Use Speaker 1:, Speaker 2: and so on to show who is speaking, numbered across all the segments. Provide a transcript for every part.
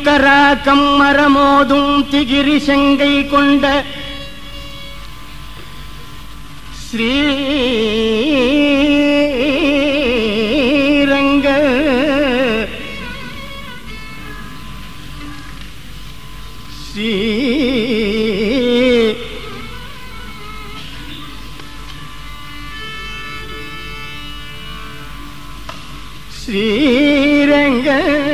Speaker 1: ஸ்ரீரங்கராக்கம் மரமோதும் திகிரி செங்கை கொண்ட ஸ்ரீரங்க ஸ்ரீ ஸ்ரீரங்க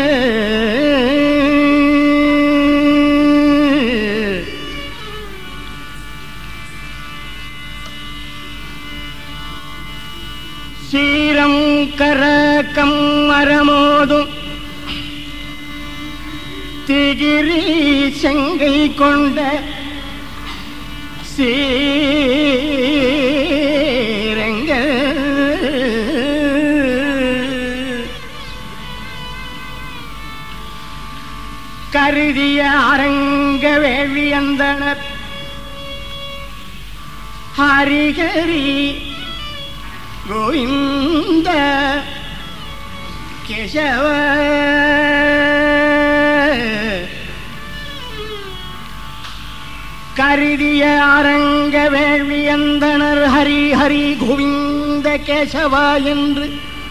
Speaker 1: சீரம் கரக்கம் மரமோதும் திகிரி செங்கை கொண்ட சீரங்க கருதிய அரங்க வேள்வியந்தனர் ஹரிகரி கோவிந்த கேசவ கருதிய அரங்க வேள்வியந்தனர் ஹரி ஹரி கோவிந்த கேசவா என்று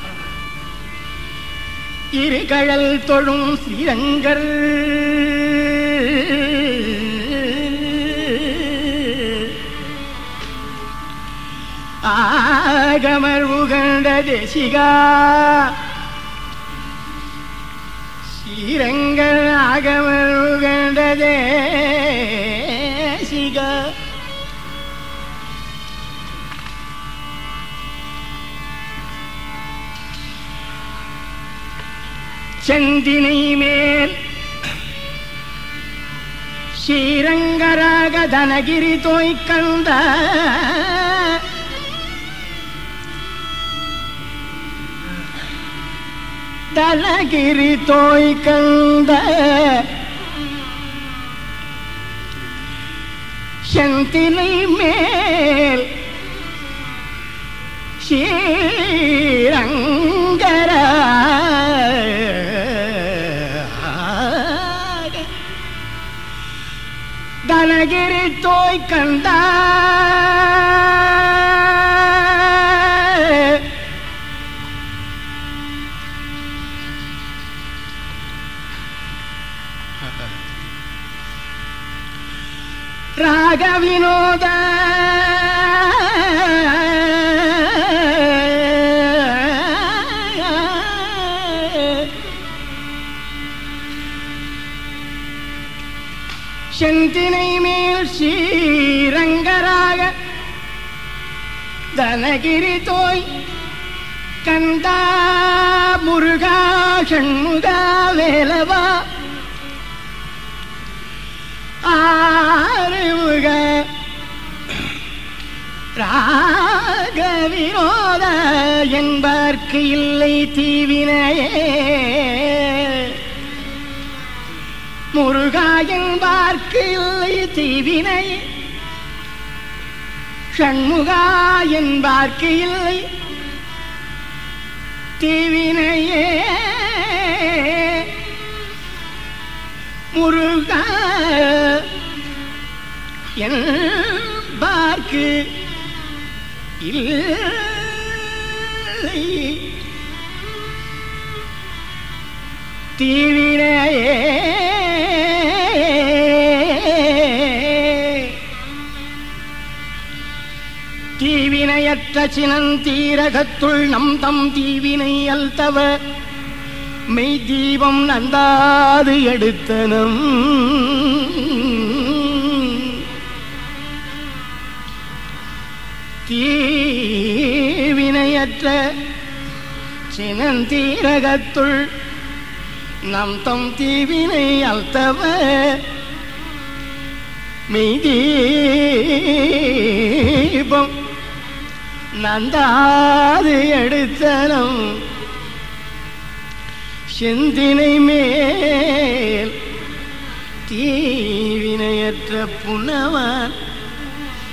Speaker 1: இருகழல் தொழும் ஸ்ரீரங்கர் ஆகமர் உகண்ட தேசிகா ஸ்ரீரங்கர் ஆகமர் உகண்ட தேசிகா செந்தினை மேல் ஸ்ரீரங்கராக தனகிரி தோய்க்கந்த தனகிரி தோய்க்கந்த செந்தினை மேல் ஸ்ரீரங்கர தனகிரி தோய் கண்ட ராக வினோத செந்தினை மேல் ஸ்ரீரங்கராக தனகிரி தோய் கந்தா முருகா ஷண்முகா வேலவா ஆறுமுக ராக வினோத என்பார்க்கு இல்லை தீவினையே முருகா என்பார்க்கு இல்லை தீவினை ஷண்முகா என்பார்க்கு இல்லை தீவினையே முருகா என்பார்க்கு இல்லை தீவினையே தீவினையற்ற சினந்தீரகத்துள் நம் தம் தீவினை அல்தவ மெய் தீபம் நந்தாது எடுத்தனம் தீவினையற்ற சினந்தீரகத்துள் நம் தம் தீவினை அல்தவ மெய்தீபம் நந்தாது எடுத்தனம் செந்தினை மேல் தீவினையற்ற புனவன்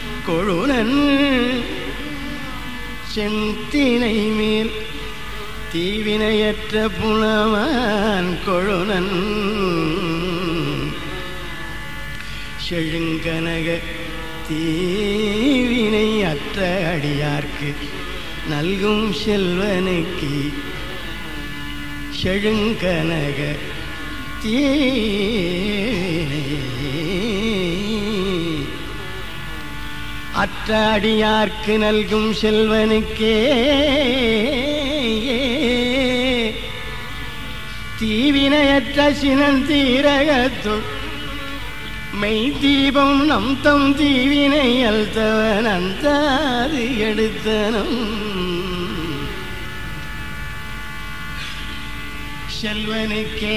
Speaker 1: கொழுனன் செந்தினை மேல் தீவினையற்ற புலவான் கொழுனன் செழுங்கனக தீவினை அற்ற அடியார்க்கு நல்கும் செல்வனுக்கு செழுங்கனக தீவினை அற்ற அடியார்க்கு நல்கும் செல்வனுக்கே தீவினையற்ற சினன் தீரகத்துள் மெய் தீபம் நம் தம் தீவினை அல்தவன் அந்தாது எடுத்தனம் செல்வனுக்கே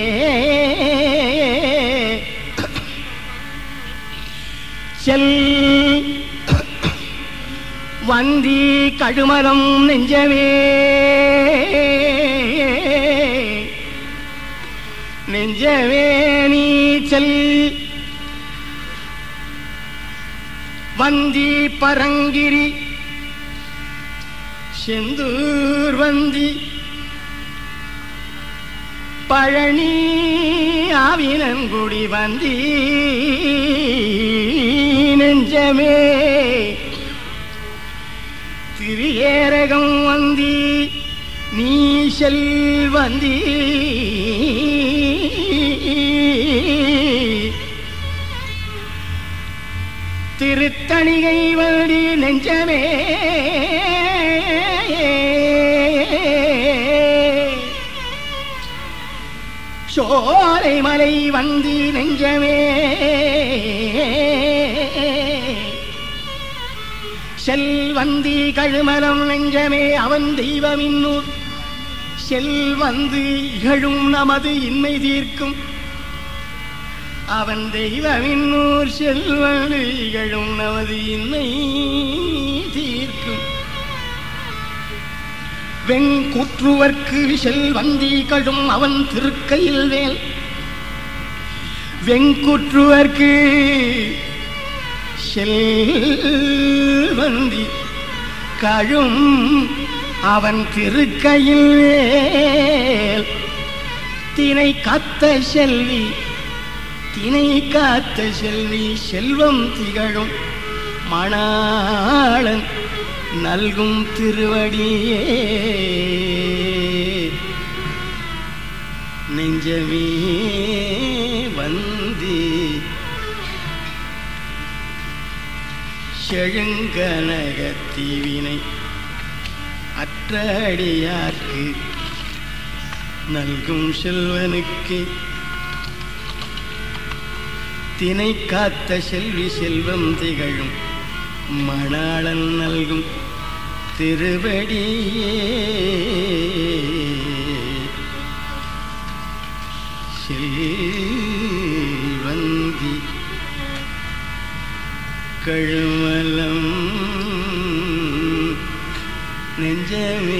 Speaker 1: செல் வந்தி கடுமரம் நெஞ்சமே நெஞ்சமே நீச்சல் வந்தி பரங்கிரி செந்தூர் வந்தி பழனி ஆவினன்குடி வந்தி நெஞ்சமே திரியேரகம் வந்தி நீசல் வந்தி திருத்தணிகை வந்தி நெஞ்சமே சோலை மலை வந்தி நெஞ்சமே செல்வந்தி கழுமலம் நெஞ்சமே அவன் தெய்வமின்னூர் செல்வந்து இகழும் நமது இன்மை தீர்க்கும் அவன் தெய்வமின்னூர் செல்வந்து இகழும் நமது இன்மை தீர்க்கும் வெங்குற்றுவர்க்கு செல்வந்தி கழும் அவன் திருக்கையில் வேல் வெங்குற்றுவர்க்கு செல்வந்தி கழும் அவன் திருக்கையில் வேல் தினை காத்த செல்வி தினை காத்த செல்வி செல்வம் திகழும் மணாளன் நல்கும் திருவடியே நெஞ்சமே வந்தி செழுங்கனகத்தீவினை அற்ற அடியார்க்கு நல்கும் செல்வனுக்கு தினை காத்த செல்வி செல்வம் திகழும் மணாளன் நல்கும் திருவடியே செல்வந்தி கழுமலம் நெஞ்சமே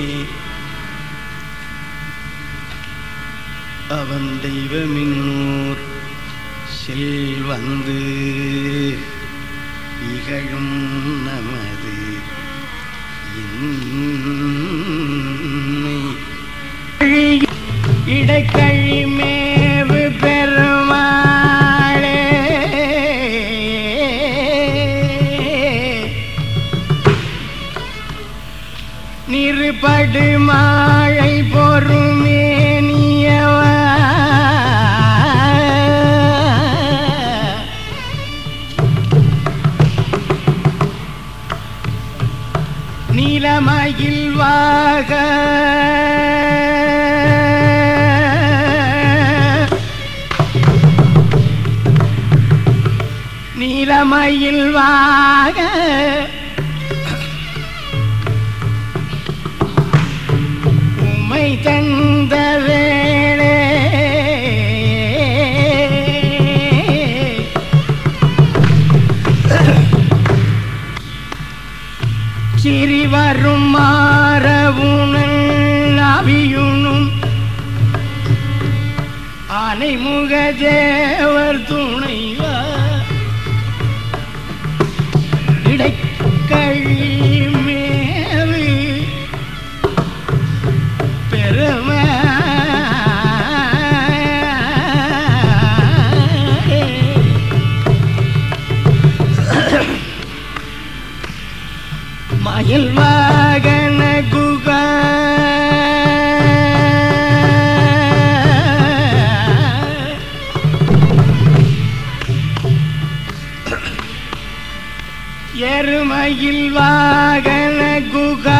Speaker 1: அவன் தெய்வமின்னூர் செல்வந்து இகழும் நமது இன்னை இடைக்கழி மேவு பெருமாளே நிறுபடு மாழை பொறுமேனியவ நீலமயில் வாக நீலமயில் வாக உமை தந்த வேளே சிறி வரும் மாறவுணல் அபியுணும் ஆனைமுக தேவர் துணைவா இடைக்கழி மேவு எருமையில் வாகன குகா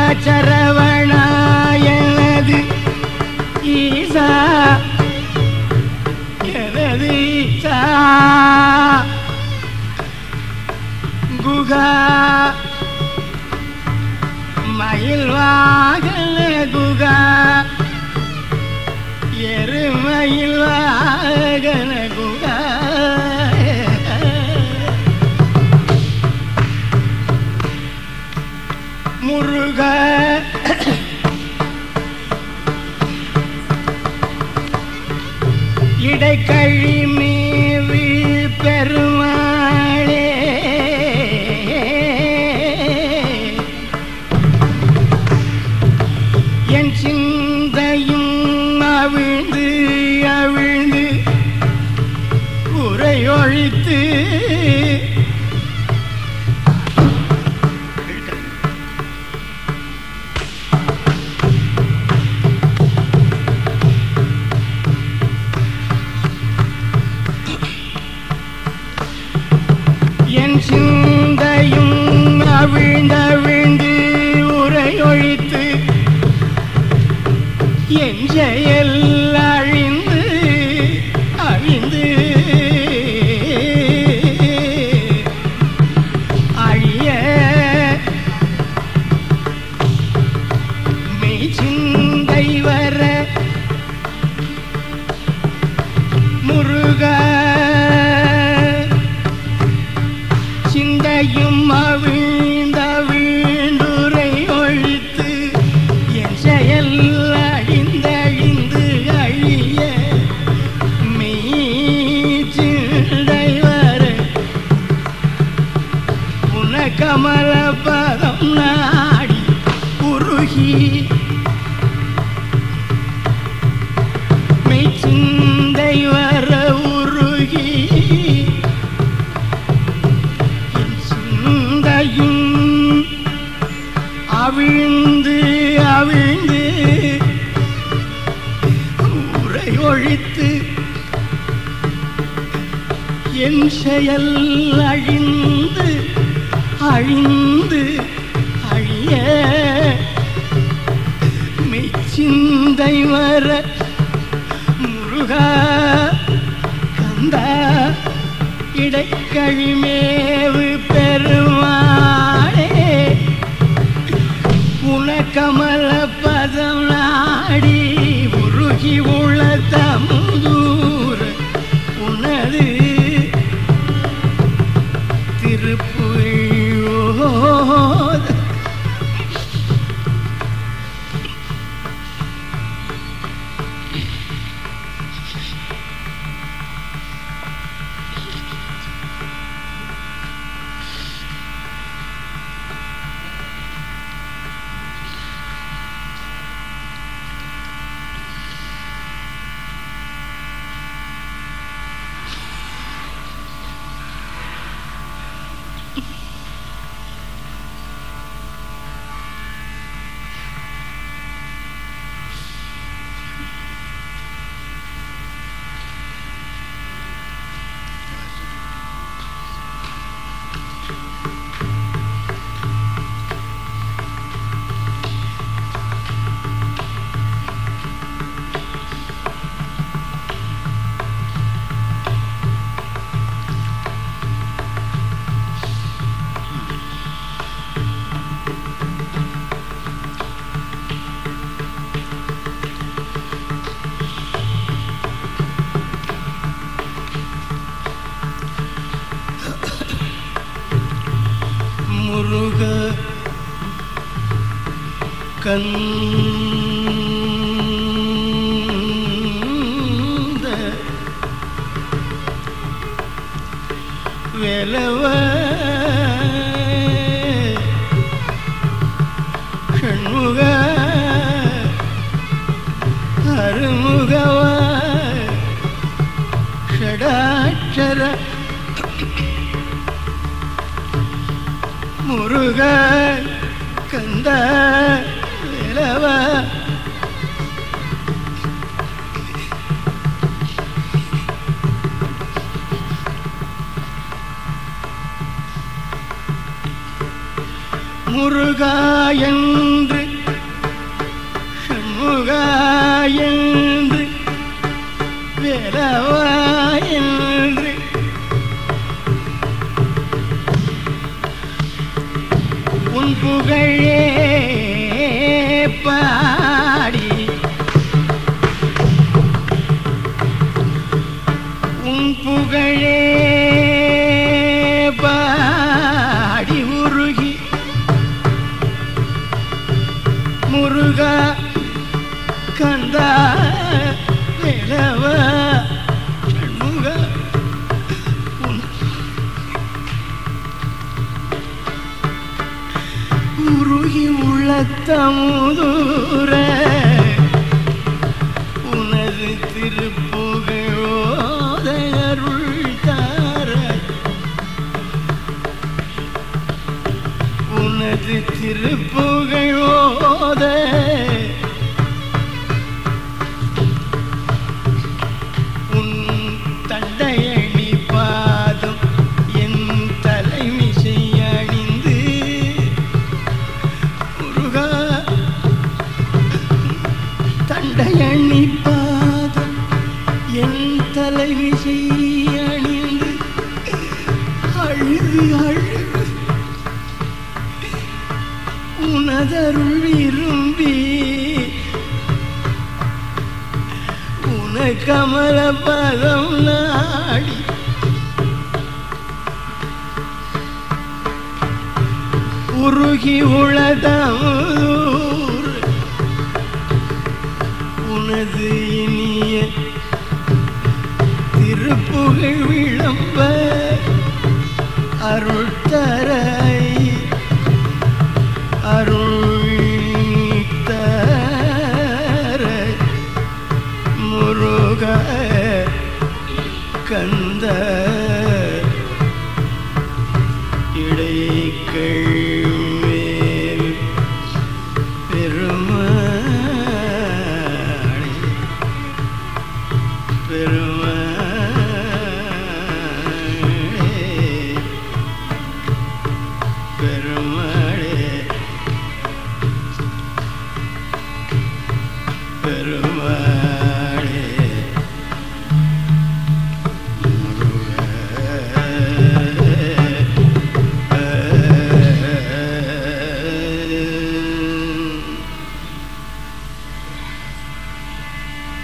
Speaker 1: சரவணாயனது ஈசா எனது ஈசா குகா மயில் வாகன குகா எருமையில் வாகன குகா முருக இடைக்கழி மீது பெருமாளே என் சிந்தையும் அவிழ்ந்து அவிழ்ந்து உரையொழித்து என் சிந்தையும் அவிழ்ந்தவிழ்ந்து உரையொழித்து என் செயல் அழிந்து அழிந்து அழிய மெய் சிந்தை வர முருக சிந்தையும் அவிழ்ந்த வீண்டுரை ஒழித்து என் செயல் அழிந்தழிந்து அழிய மெய்ச்சிந்தை வர உனக்கமல பதம் நாடி உருகி மெய்ச்சிந்தை வர உருகி என் சிந்தையும் அவிழ்ந்து அவிழ்ந்து உரை ஒழித்து என் செயல் அழிந்து அழிந்து அழிய மெச்சிந்தை வர முருகா கந்தா இடைக்கழிமேவு பெருமாளே உனக்கமல பதம் நாடி உருகி உள்ள தமுதூர் உனது திருப்புயோத முருக கந்த வேலவ ஷண்முக அருமுகவ ஷடாட்சர முருக கந்த வேலவ முருகா என்று ஷண்முகா என்று வேலவா என்று உன் புகழே பாடி உன் புகழே பாடி உருகி முருகா கந்தா நிலவ சண்முக உன் உருகி உள்ளத்தமுதூர உனது திருப்புகழோத அருள் தாராய் உனது திருப்புகழோத உன் தண்டையணி பாதம் என் தலைமிசை அணிந்து முருகா தண்டையணி பாதம் என் தலைவிசை அணிந்து அழுது அழுது உனதருள் விரும்பி உன கமல பதம் நாடி உருகி உளதூர் உனது இனிய திருப்புகழ் விளம்ப அருள் தரை அருள் தர முருக கந்த இடைக்கேள் பெருமாளே பெருமாளே பெருமாளே பெருமாளே முருக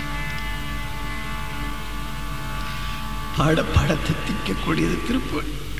Speaker 1: பாட பாட தித்திக்கக்கூடியது திருப்பூர்